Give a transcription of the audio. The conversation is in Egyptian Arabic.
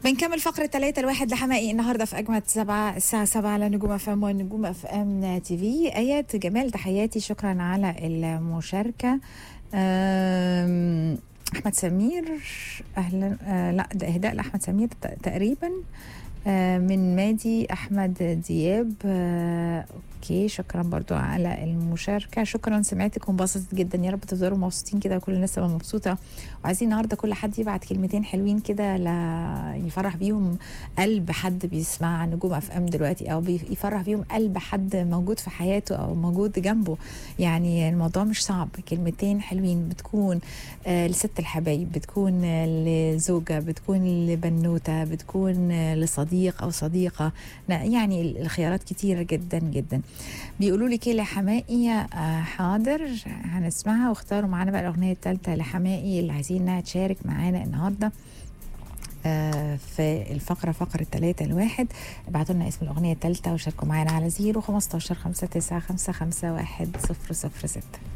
بنكمل فقرة ثلاثة الواحد لحمائي النهاردة في أجمد سبعة الساعة سبعة على نجوم اف ام ونجوم اف ام تي في آيات جمال تحياتي شكرا على المشاركة أم، أحمد سمير أهلا آه لا ده إهداء لأحمد سمير ت- تقريبا آه من مادي أحمد دياب آه أوكي شكرا برضو على المشاركة شكرا سمعتك وانبسطت جدا يا رب تفضلوا مبسوطين كده وكل الناس تبقى مبسوطة وعايزين النهارده كل حد يبعت كلمتين حلوين كده لا يفرح بيهم قلب حد بيسمع نجوم اف ام دلوقتي او بي- يفرح بيهم قلب حد موجود في حياته او موجود جنبه يعني الموضوع مش صعب كلمتين حلوين بتكون آه لست الحبايب بتكون آه لزوجة بتكون لبنوتة بتكون آه لصديق او صديقة لا، يعني الخيارات كتيرة جدا جدا بيقولوا لي كده حمائي آه حاضر هنسمعها واختاروا معانا بقى الاغنيه الثالثه لحمائي اللي عايزين انها تشارك معانا النهارده آه في الفقرة فقرة ثلاثة الواحد ابعتوا لنا اسم الأغنية الثالثة وشاركوا معانا على زيرو خمستاشر خمسة تسعة خمسة خمسة واحد صفر صفر ستة